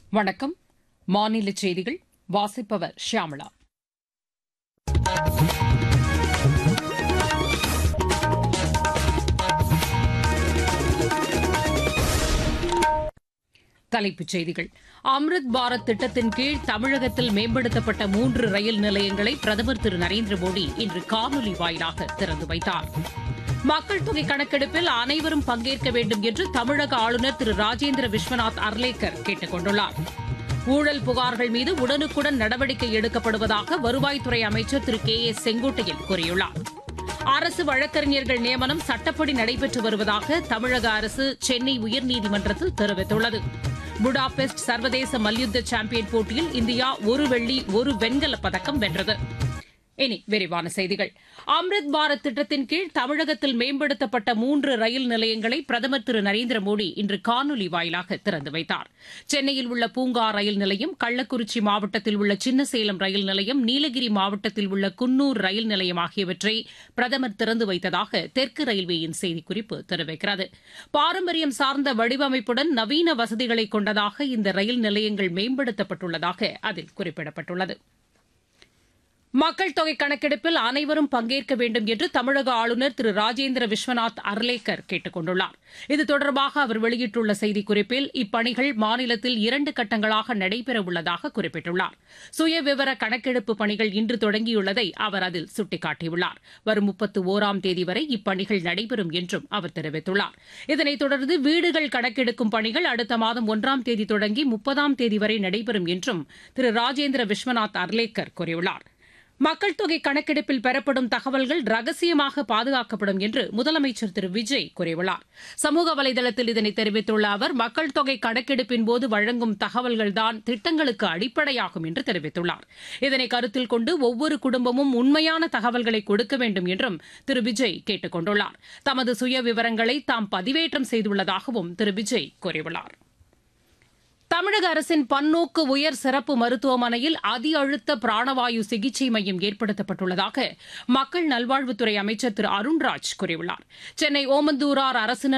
வணக்கம் மாநில செய்திகள் வாசிப்பவர் ஷியாமளா தலைப்புச் செய்திகள் அம்ருத் பாரத் திட்டத்தின் கீழ் தமிழகத்தில் மேம்படுத்தப்பட்ட மூன்று ரயில் நிலையங்களை பிரதமர் திரு நரேந்திர மோடி இன்று காணொலி வாயிலாக திறந்து வைத்தார் மக்கள் தொகை கணக்கெடுப்பில் அனைவரும் பங்கேற்க வேண்டும் என்று தமிழக ஆளுநர் திரு ராஜேந்திர விஸ்வநாத் அர்லேக்கர் கேட்டுக் கொண்டுள்ளார் ஊழல் புகார்கள் மீது உடனுக்குடன் நடவடிக்கை எடுக்கப்படுவதாக வருவாய்த்துறை அமைச்சர் திரு கே ஏ செங்கோட்டையன் கூறியுள்ளார் அரசு வழக்கறிஞர்கள் நியமனம் சட்டப்படி நடைபெற்று வருவதாக தமிழக அரசு சென்னை உயர்நீதிமன்றத்தில் தெரிவித்துள்ளது புடாபெஸ்ட் சர்வதேச மல்யுத்த சாம்பியன் போட்டியில் இந்தியா ஒரு வெள்ளி ஒரு வெண்கலப் பதக்கம் வென்றது இனி விரிவான செய்திகள் அம்ரித் பாரத் திட்டத்தின் கீழ் தமிழகத்தில் மேம்படுத்தப்பட்ட மூன்று ரயில் நிலையங்களை பிரதமர் திரு நரேந்திர மோடி இன்று காணொலி வாயிலாக திறந்து வைத்தார் சென்னையில் உள்ள பூங்கா ரயில் நிலையம் கள்ளக்குறிச்சி மாவட்டத்தில் உள்ள சின்னசேலம் ரயில் நிலையம் நீலகிரி மாவட்டத்தில் உள்ள குன்னூர் ரயில் நிலையம் ஆகியவற்றை பிரதமர் திறந்து வைத்ததாக தெற்கு ரயில்வேயின் செய்திக்குறிப்பு தெரிவிக்கிறது பாரம்பரியம் சார்ந்த வடிவமைப்புடன் நவீன வசதிகளை கொண்டதாக இந்த ரயில் நிலையங்கள் மேம்படுத்தப்பட்டுள்ளதாக அதில் குறிப்பிடப்பட்டுள்ளது மக்கள் தொகை கணக்கெடுப்பில் அனைவரும் பங்கேற்க வேண்டும் என்று தமிழக ஆளுநர் திரு ராஜேந்திர விஸ்வநாத் அர்லேக்கர் கேட்டுக் கொண்டுள்ளார் இது தொடர்பாக அவர் வெளியிட்டுள்ள செய்திக்குறிப்பில் இப்பணிகள் மாநிலத்தில் இரண்டு கட்டங்களாக நடைபெறவுள்ளதாக குறிப்பிட்டுள்ளார் சுயவிவர கணக்கெடுப்பு பணிகள் இன்று தொடங்கியுள்ளதை அவர் அதில் சுட்டிக்காட்டியுள்ளார் வரும் முப்பத்து ஓராம் தேதி வரை இப்பணிகள் நடைபெறும் என்றும் அவர் தெரிவித்துள்ளார் இதனைத் தொடர்ந்து வீடுகள் கணக்கெடுக்கும் பணிகள் அடுத்த மாதம் ஒன்றாம் தேதி தொடங்கி முப்பதாம் தேதி வரை நடைபெறும் என்றும் திரு ராஜேந்திர விஸ்வநாத் அர்லேக்கர் கூறியுள்ளார் மக்கள் தொகை கணக்கெடுப்பில் பெறப்படும் தகவல்கள் ரகசியமாக பாதுகாக்கப்படும் என்று முதலமைச்சர் திரு விஜய் கூறியுள்ளார் சமூக வலைதளத்தில் இதனை தெரிவித்துள்ள அவர் மக்கள் தொகை கணக்கெடுப்பின் போது வழங்கும் தகவல்கள்தான் திட்டங்களுக்கு அடிப்படையாகும் என்று தெரிவித்துள்ளார் இதனை கருத்தில் கொண்டு ஒவ்வொரு குடும்பமும் உண்மையான தகவல்களை கொடுக்க வேண்டும் என்றும் திரு விஜய் கேட்டுக் கொண்டுள்ளார் தமது சுய விவரங்களை தாம் பதிவேற்றம் செய்துள்ளதாகவும் திரு விஜய் கூறியுள்ளார் தமிழக அரசின் பன்னோக்கு உயர் சிறப்பு மருத்துவமனையில் அதி அழுத்த பிராணவாயு சிகிச்சை மையம் ஏற்படுத்தப்பட்டுள்ளதாக மக்கள் நல்வாழ்வுத்துறை அமைச்சர் திரு அருண்ராஜ் கூறியுள்ளார் சென்னை ஓமந்தூரார் அரசினர்